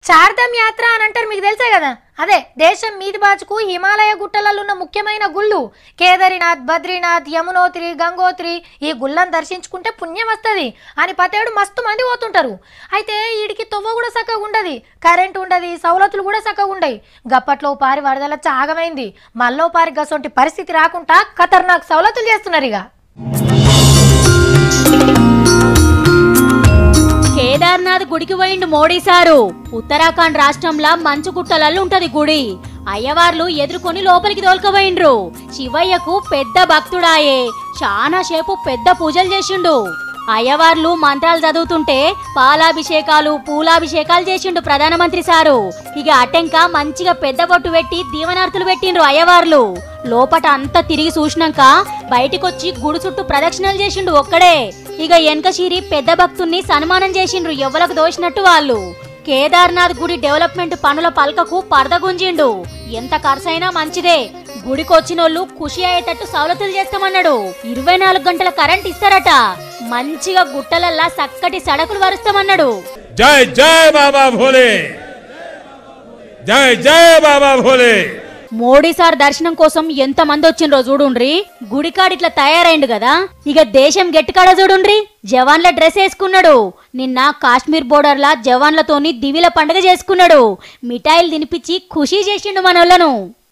చార్ధమ్ యాత్ర అని అంటారు మీకు తెలుసే కదా అదే దేశం మీది బాచుకు హిమాలయ గుట్టలలో ఉన్న ముఖ్యమైన గుళ్ళు కేదారినాథ్ బద్రీనాథ్ యమునోత్రి గంగోత్రి ఈ గుళ్ళను దర్శించుకుంటే పుణ్యం వస్తుంది అని పతేడు మస్తు మంది పోతుంటారు అయితే వీడికి తొవ్వ కూడా చక్కగా ఉండదు కరెంట్ ఉండదు సవలతులు కూడా చక్కగా ఉండయి గప్పట్లో పారి వరదల చాగమైంది మల్లో పారి గసొంటి పరిస్థితి రాకుండా ఖతర్నాక్ సవలతులు చేస్తున్నారు ఇక కేదార్నాథ్ గుడికి పోయిండు మోడీ సారు ఉత్తరాఖండ్ రాష్ట్రంలో మంచు గుట్టలలో ఉంటది గుడి అయ్యవార్లు ఎదుర్కొని లోపలికి తోలుకపోయిండ్రు శివయ్యకు పెద్ద భక్తుడాయే చాలా సేపు పెద్ద పూజలు చేసిండు అయ్యవార్లు మంత్రాలు చదువుతుంటే పాలాభిషేకాలు పూలాభిషేకాలు చేసిండు ప్రధానమంత్రి సారు ఇక అటెంక మంచిగా పెద్ద బొట్టు పెట్టి దీవనార్తులు పెట్టిండ్రు అయ్యవార్లు లోపట అంతా తిరిగి చూసినాక బయటికొచ్చి గుడి చుట్టూ ప్రదక్షిణలు చేసిండు ఒక్కడే ఇక వెనక చీరి పెద్ద భక్తుణ్ణి సన్మానం చేసిండ్రు ఎవ్వలకు దోచినట్టు వాళ్ళు కేదార్నాథ్ గుడి డెవలప్మెంట్ పనుల పలకకు పరద గుంజిండు ఎంత ఖర్చైనా మంచిదే గుడికొచ్చినోళ్ళు ఖుషి అయ్యేటట్టు సవలతులు చేస్తామన్నాడు ఇరవై నాలుగు గంటల కరెంట్ ఇస్తారట మంచిగా గుట్టలల్లా చక్కటి సడకులు వరుస్తామన్నాడు जय जय बाबा भोले जय जय बाबा भोले మోడీ సార్ దర్శనం కోసం ఎంత మంది వచ్చిండ్రో చూడుండ్రి గుడికాడ ఇట్లా తయారైండు కదా ఇక దేశం గట్టికాడ చూడుండ్రి జవాన్ల డ్రెస్ వేసుకున్నాడు నిన్న కాశ్మీర్ బోర్డర్ లా జవాన్లతోని దివిల పండుగ చేసుకున్నాడు మిఠాయిలు తినిపించి ఖుషీ చేసిండు మనోళ్ళను